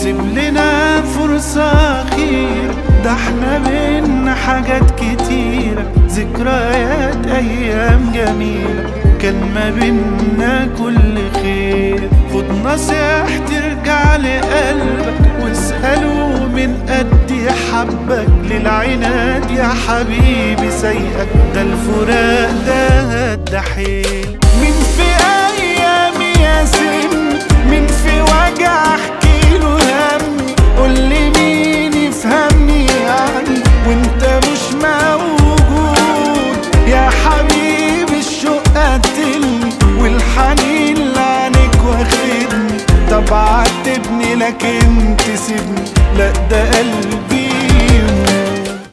سيب لنا فرصة أخيرة ده احنا بينا حاجات كتيرة ذكريات أيام جميلة كان ما بينا كل خير خد نصيحة ترجع لقلبك واسأله من قد حبك للعناد يا حبيبي سيئك ده الفراق ده الدحيل من في أيام يا سن من في وجع احكيله همي قولي مين يفهمني يعني وانت مش موجود يا حبيبي الشوق قتلني والحنين لعنك واخدني طب عاتبني لكن تسيبني لا ده قلبي